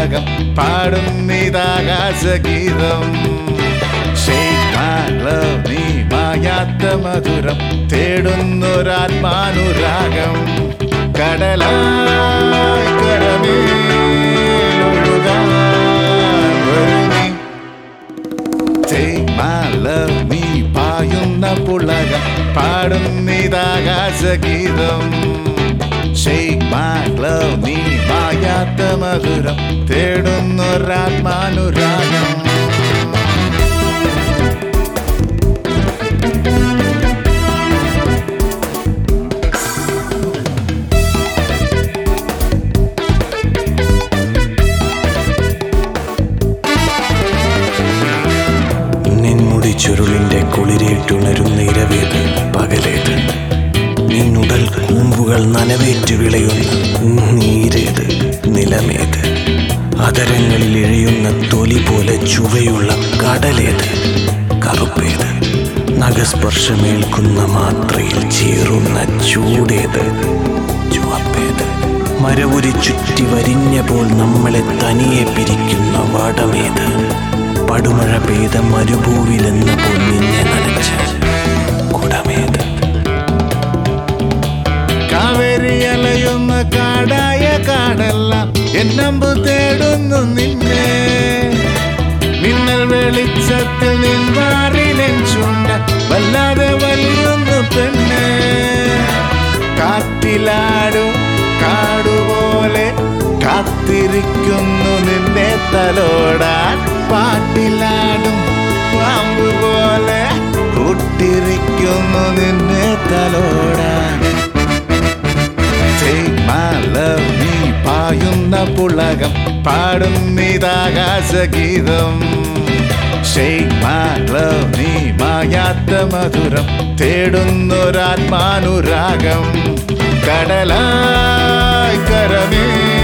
പുളകം പാടുന്നിതാകാശഗീതം Shake my love, നീ മായാത്ത മധുരം തേടുന്നൊരാത്മാനുരാഗം കടലായി കരമേലൊഴുകാൻ വരൂ നീ Take my love, നീ പായുന്ന പുളകം പാടുന്നിതാകാശഗീതം Shake my love, നീ മായാത്ത മധുരം തേടുന്നൊരാത്മാനുരാഗം നിൻമുടി ചുരുളിന്റെ കുളിരേറ്റുണരുന്ന ഇരവേത് പകലേത് നിന്നുടൽ കൂമ്പുകൾ നനവേറ്റു വിളയുന്ന നീരേത് നിലമേത് അതരങ്ങളിൽ ഇഴയുന്ന തൊലി പോലെ ചുവയുള്ള കടലേത് കറുപ്പേത് നഖസ്പർശമേൽക്കുന്ന മാത്രയിൽ ചീറുന്ന ചൂടേത് ചുവപ്പേത് മരവുരി ചുറ്റി വരിഞ്ഞപ്പോൾ നമ്മളെ തനിയെ പിരിക്കുന്ന വടമേത് പടുമഴ പെയ്ത മരുഭൂവിലെന്നപ്പോൾ നിന്നെ നനച്ച കുടമേത് കാവേരി അലയുന്ന കാടായ കാടല്ല എന്നമ്പു തേടുന്നു നിന്നെ മിന്നൽ വെളിച്ചത്തിൽ നിൻവാറിലെൻ ചുണ്ട വല്ലാതെ വലിയുന്നു പെണ്ണെ കാറ്റിലാടും കാടുപോലെ കാത്തിരിക്കുന്നു നിന്നെ തലോടാൻ പാട്ടിലാടും പാമ്പ് പോലെ കൂട്ടിരിക്കുന്നു നിന്നെ തലോടാൻ Take my love, നീ പായുന്ന പുളകം പാടുന്നിതാകാശഗീതം Shake my love, നീ മായാത്ത മധുരം തേടുന്നൊരാത്മാനുരാഗം കടലായി കരമേ